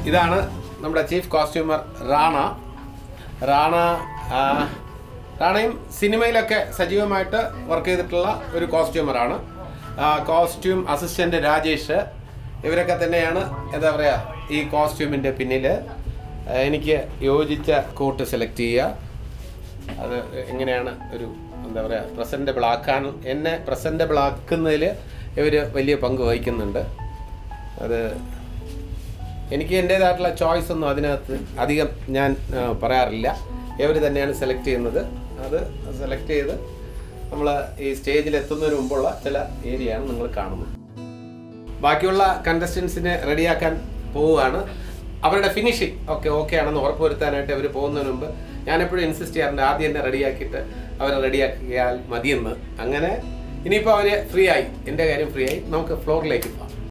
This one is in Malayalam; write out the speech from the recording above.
ഇതാണ് നമ്മുടെ ചീഫ് കോസ്റ്റ്യൂമർ റാണ റാണ ആ, റാണയും സിനിമയിലൊക്കെ സജീവമായിട്ട് വർക്ക് ചെയ്തിട്ടുള്ള ഒരു കോസ്റ്റ്യൂമറാണ് കോസ്റ്റ്യൂം അസിസ്റ്റൻ്റ് രാജേഷ് ഇവരൊക്കെ തന്നെയാണ് എന്താ പറയുക ഈ കോസ്റ്റ്യൂമിൻ്റെ പിന്നിൽ എനിക്ക് യോജിച്ച കോട്ട് സെലക്ട് ചെയ്യുക അത് എങ്ങനെയാണ് ഒരു എന്താ പറയുക പ്രസൻറ്റബിൾ ആക്കാൻ എന്നെ പ്രസൻറ്റബിൾ ആക്കുന്നതിൽ ഇവർ വലിയ പങ്ക് വഹിക്കുന്നുണ്ട് അത് എനിക്ക് എൻ്റേതായിട്ടുള്ള ചോയ്സ് ഒന്നും അതിനകത്ത് അധികം ഞാൻ ആ, പറയാറില്ല ഇവർ തന്നെയാണ് സെലക്ട് ചെയ്യുന്നത് അത് സെലക്ട് ചെയ്ത് നമ്മൾ ഈ സ്റ്റേജിൽ എത്തുന്നതിന് മുമ്പുള്ള ചില ഏരിയയാണ് നിങ്ങൾ കാണുന്നത് ബാക്കിയുള്ള കണ്ടസ്റ്റൻസിനെ റെഡിയാക്കാൻ പോവുകയാണ് അവരുടെ ഫിനിഷിങ് ഒക്കെ ഓക്കെ ആണെന്ന് ഉറപ്പുവരുത്താനായിട്ട് അവർ പോകുന്നതിന് മുമ്പ് ഞാൻ എപ്പോഴും ഇൻസിസ്റ്റ് ചെയ്യാറുണ്ട് ആദ്യം തന്നെ റെഡിയാക്കിയിട്ട് അവരെ റെഡിയാക്കിയാൽ മതിയെന്ന് അങ്ങനെ ഇനിയിപ്പോൾ അവർ ഫ്രീ ആയി എൻ്റെ കാര്യം ഫ്രീ ആയി നമുക്ക് ഫ്ലോറിലേക്ക് പോകാം